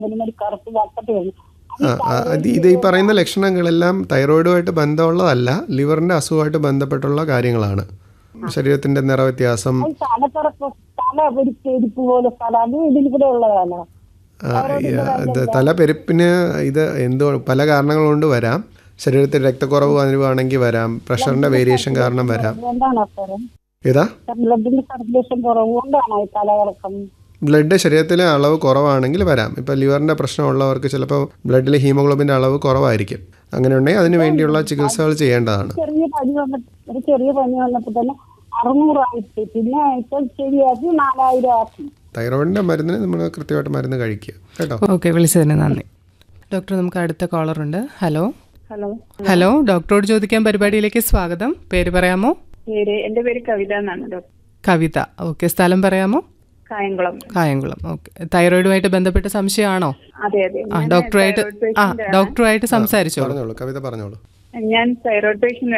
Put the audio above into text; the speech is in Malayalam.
ഒരുമാതിരി കറുത്ത് വട്ടത്ത് വരും ആ ആ, ഇത് ഇത് ഈ പറയുന്ന ലക്ഷണങ്ങളെല്ലാം തൈറോയിഡുമായിട്ട് ബന്ധമുള്ളതല്ല ലിവറിൻ്റെ അസുഖമായിട്ട് ബന്ധപ്പെട്ടുള്ള കാര്യങ്ങളാണ് ശരീരത്തിൻ്റെ നിറവ്യത്യാസം ഈ തലക്കറപ്പ് തല ഒരു പെരുപ്പ് പോലെ സ്ഥലം അത് ഇതിൽ കൂടെ ഉള്ളതാണ് ആ, ഈ, ഇത് തലപ്പെരുപ്പിന് ഇത് എന്തോ പല കാരണങ്ങൾ കൊണ്ട് വരാം ശരീരത്തിൽ രക്തക്കുറവ് വരുവാണെങ്കിൽ വരാം പ്രഷറിൻ്റെ വേരിയേഷൻ കാരണം വരാം എന്താണ് സാറ് ഏതാ ബ്ലഡിന്റെ സർക്കുലേഷൻ കുറവ് കൊണ്ടാണ് ഈ തലകറക്കം ബ്ലഡ് ശരീരത്തിലെ അളവ് കുറവാണെങ്കിൽ വരാം ഇപ്പോൾ ലിവറിൻ്റെ പ്രശ്നമുള്ളവർക്ക് ചിലപ്പോൾ ബ്ലഡിലെ ഹീമോഗ്ലോബിൻ്റെ അളവ് കുറവായിരിക്കും അങ്ങനെ ഉണ്ടെങ്കിൽ അതിന് വേണ്ടിയുള്ള ചികിത്സകൾ ചെയ്യേണ്ടതാണ് ചെറിയ പനി വന്നിട്ട് ഒരു ചെറിയ പനി വന്നപ്പോൾ തന്നെ അറുന്നൂറായിട്ട് പിന്നെ ഇപ്പൊ ശരിയാക്കി നാലായിരം ആക്കി തൈറോയിഡിൻ്റെ മരുന്നിന് നമ്മൾ കൃത്യമായിട്ട് മരുന്ന് കഴിക്കുക കേട്ടോ ഓക്കെ വിളിച്ചതിന് നന്ദി ഡോക്ടർ നമുക്ക് അടുത്ത കോളർ ഉണ്ട് ഹലോ ഹലോ ഹലോ ഡോക്ടറോട് ചോദിക്കാൻ പരിപാടിയിലേക്ക് സ്വാഗതം പേര് പറയാമോ പേര് എന്റെ പേര് കവിത എന്നാണ് ഡോക്ടർ കവിത ഓക്കെ സ്ഥലം പറയാമോ കായംകുളം കായംകുളം ഓക്കെ തൈറോയിഡുമായിട്ട് ബന്ധപ്പെട്ട സംശയമാണോ അതെ അതെ ആ ഡോക്ടറുമായിട്ട് ആ ഡോക്ടറുമായിട്ട് സംസാരിച്ചോളൂ പറഞ്ഞോളൂ കവിത പറഞ്ഞോളൂ ഞാൻ തൈറോയ്ഡ് പേഷ്യന്റ്